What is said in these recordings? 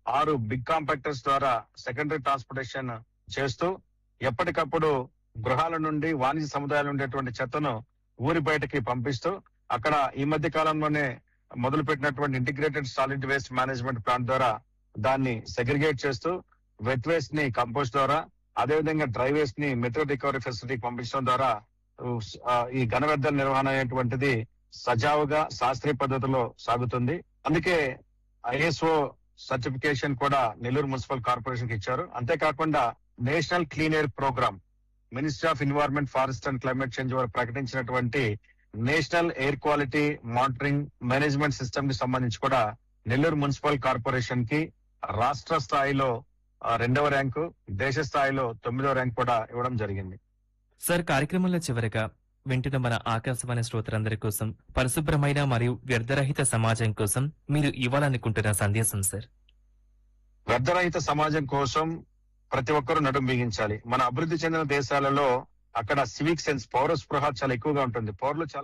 ఆరు big compactors ద్వారా secondary transportation చేస్తూ ఎప్పటికప్పుడు గృహాల నుండి వాణిజ్య సముదాయాలు ఉండేటువంటి చెత్తను ఊరి బయటకి పంపిస్తూ అక్కడ ఈ మధ్య కాలంలోనే మొదలు పెట్టినటువంటి integrated solid waste management plant ద్వారా దాన్ని సెగ్రిగేట్ చేస్తూ వెట్ వేస్ట్ ని కంపోస్ట్ ద్వారా అదేవిధంగా డ్రై వేస్ట్ ని మెట్రో రికవరీ ఫెసిలిటీకి పంపించడం ద్వారా ఆ, ఈ ఘన వ్యర్థాల నిర్వహణ అనేటువంటిది సజావుగా శాస్త్రీయ పద్ధతిలో సాగుతుంది అందుకే ఐఎస్ఓ సర్టిఫికేషన్ కూడా నెల్లూరు మున్సిపల్ కార్పొరేషన్ కి ఇచ్చారు అంతేకాకుండా national clean air programme ministry of environment forest and climate change వారు ప్రకటించినటువంటి national air quality monitoring management system కి సంబంధించి కూడా నెల్లూరు మున్సిపల్ కార్పొరేషన్ కి రాష్ట్ర స్థాయిలో ఆ, రెండవ ర్యాంకు దేశ స్థాయిలో తొమ్మిదవ ర్యాంక్ కూడా ఇవ్వడం జరిగింది సార్ కార్యక్రమంలో చివరగా వింటున్న మన ఆకాశవాణి శ్రోతలందరి కోసం పరిశుభ్రమైన మరియు వ్యర్థరహిత సమాజం కోసం మీరు ఇవ్వాలనుకుంటున్న సందేశం సార్ వ్యర్థరహిత సమాజం కోసం ప్రతి ఒక్కరూ నడుం బిగించాలి మన అభివృద్ధి చెందిన దేశాలలో అక్కడ సివిక్ సెన్స్ పౌర స్పృహ చాలా ఎక్కువగా ఉంటుంది పౌరులు చాలా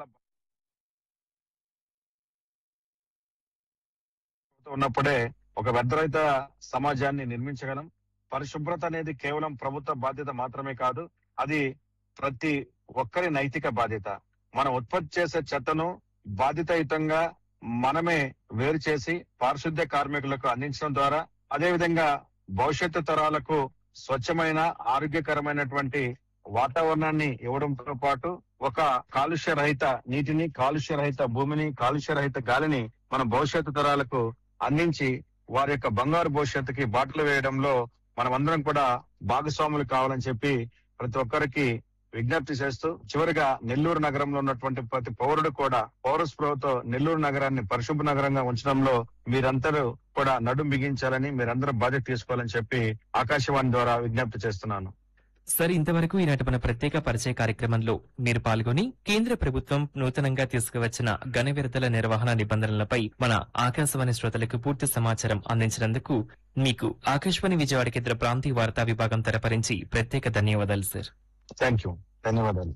ఉన్నప్పుడే ఒక వ్యర్థరహిత సమాజాన్ని నిర్మించగలం పరిశుభ్రత అనేది కేవలం ప్రభుత్వ బాధ్యత మాత్రమే కాదు అది ప్రతి ఒక్కరి నైతిక బాధ్యత మనం ఉత్పత్తి చేసే చెత్తను బాధ్యతాయుతంగా మనమే వేరు చేసి పారిశుద్ధ్య కార్మికులకు అందించడం ద్వారా అదేవిధంగా భవిష్యత్తు తరాలకు స్వచ్ఛమైన ఆరోగ్యకరమైనటువంటి వాతావరణాన్ని ఇవ్వడంతో పాటు ఒక కాలుష్య రహిత నీటిని కాలుష్య రహిత భూమిని కాలుష్య రహిత గాలిని మన భవిష్యత్తు తరాలకు అందించి వారి యొక్క బంగారు భవిష్యత్తుకి బాటలు వేయడంలో మనమందరం కూడా భాగస్వాములు కావాలని చెప్పి ప్రతి ఒక్కరికి విజ్ఞప్తి చేస్తూ చివరిగా నెల్లూరు నగరంలో ఉన్నటువంటి ప్రతి పౌరుడు కూడా పౌర స్పృహతో నెల్లూరు నగరాన్ని పరిశుభ్ర నగరంగా ఉంచడంలో మీరందరూ కూడా నడుం బిగించాలని మీరందరూ బాధ్యత తీసుకోవాలని చెప్పి ఆకాశవాణి ద్వారా విజ్ఞప్తి చేస్తున్నాను సార్ ఇంతవరకు ఈనాటి మన ప్రత్యేక పరిచయ కార్యక్రమంలో మీరు పాల్గొని కేంద్ర ప్రభుత్వం నూతనంగా తీసుకువచ్చిన ఘన వ్యర్థాల నిర్వహణ నిబంధనలపై మన ఆకాశవాణి శ్రోతలకు పూర్తి సమాచారం అందించినందుకు మీకు ఆకాశవాణి విజయవాడ కేంద్ర ప్రాంతీయ వార్తా విభాగం తరపరించి ప్రత్యేక ధన్యవాదాలు సార్ థ్యాంక్ యూ ధన్యవాదాలు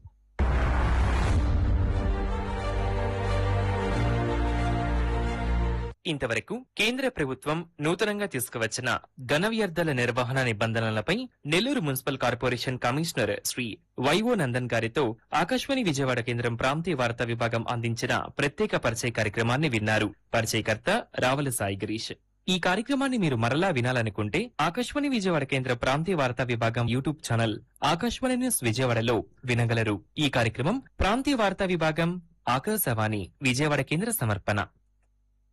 ఇంతవరకు కేంద్ర ప్రభుత్వం నూతనంగా తీసుకువచ్చిన ఘన వ్యర్థాల నిర్వహణ నిబంధనలపై Nellore municipal corporation commissioner Shri YO Nandan గారితో ఆకాశవాణి విజయవాడ కేంద్రం ప్రాంతీయ వార్తా విభాగం అందించిన ప్రత్యేక పరిచయ కార్యక్రమాన్ని విన్నారు పరిచయకర్త రావల సాయి గిరీష్ ఈ కార్యక్రమాన్ని మీరు మరలా వినాలనుకుంటే ఆకాశవాణి విజయవాడ కేంద్ర ప్రాంతీయ వార్తా విభాగం యూట్యూబ్ ఛానల్ ఆకాశవాణి న్యూస్ విజయవాడలో వినగలరు ఈ కార్యక్రమం ప్రాంతీయ వార్తా విభాగం ఆకాశవాణి విజయవాడ కేంద్ర సమర్పణ